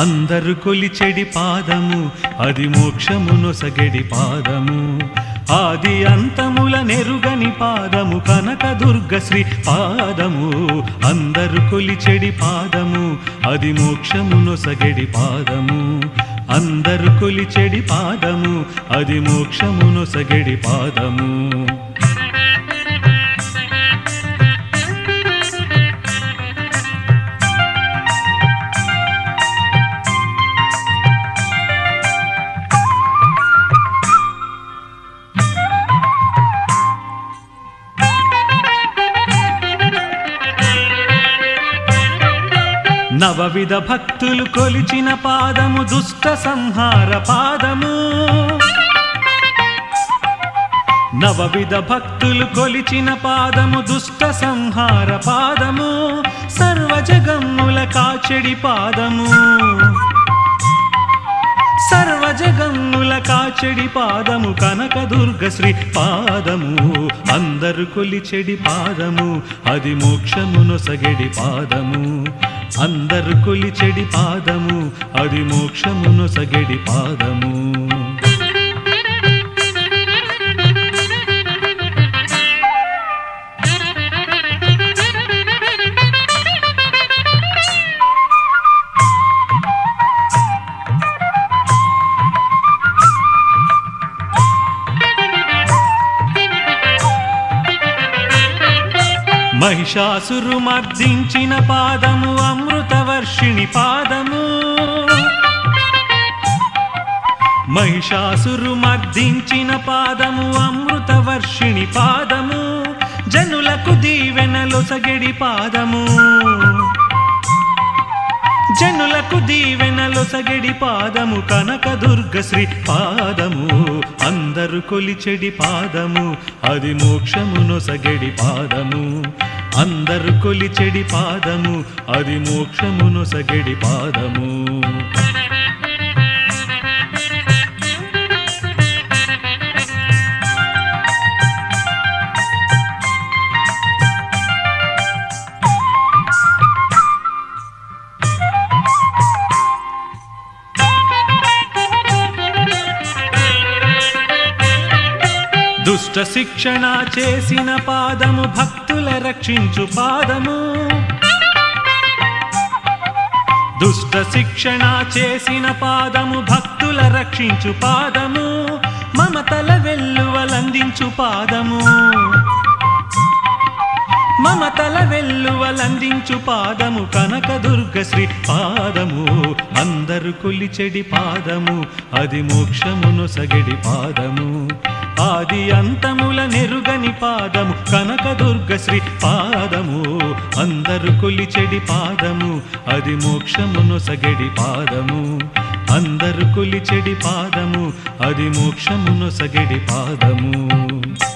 అందరు కొలిచెడి పాదము అది మోక్షమునొసగెడి పాదము ఆది అంతముల నెరుగని పాదము కనక దుర్గ శ్రీ పాదము అందరు కొలిచెడి పాదము అది మోక్షమునొసగెడి పాదము అందరు కొలిచెడి పాదము అది మోక్షమునొసగెడి పాదము నవవిధ భక్తులు కొలిచిన పాదము దుష్ట సంహార పాదము నవవిధ భక్తులు కొలిచిన పాదము దుష్ట సంహార పాదము సర్వ జగమ్ముల కాచెడి పాదము సర్వ జగమ్ముల కాచెడి పాదము కనక దుర్గ శ్రీ పాదము అందరు కొలిచెడి పాదము అది మోక్షమునొసగెడి పాదము అందరు కొలిచెడి పాదము అది మోక్షమునొసగెడి పాదము మహిషాసురు మర్దించిన పాదము అమృతవర్షిణి పాదము మహిషాసురు మర్దించిన పాదము అమృతవర్షిణి పాదము జనులకు దీవెనలొసగెడి పాదము జనులకు దీవెనలొసగెడి పాదము కనక దుర్గ శ్రీ పాదము అందరు కొలిచెడి పాదము అది మోక్షమునొసగెడి పాదము అందరు కొలిచెడి పాదము అది మోక్షమునొసగెడి పాదము దుష్ట శిక్షణ చేసిన పాదము భక్తుల రక్షించు పాదము దుష్ట శిక్షణ చేసిన పాదము భక్తుల రక్షించు పాదము మమతల వెల్లువలందించు పాదము మమతల వెల్లువలందించు పాదము కనక దుర్గ శ్రీ పాదము అందరు కొలిచెడి పాదము అది మోక్షమును సగడి పాదము ఆది అంతముల నెరుగని పాదము కనక దుర్గ శ్రీ పాదము అందరు కొలిచెడి పాదము అది మోక్షమును సగడి పాదము అందరు కొలిచెడి పాదము అది మోక్షమును సగడి పాదము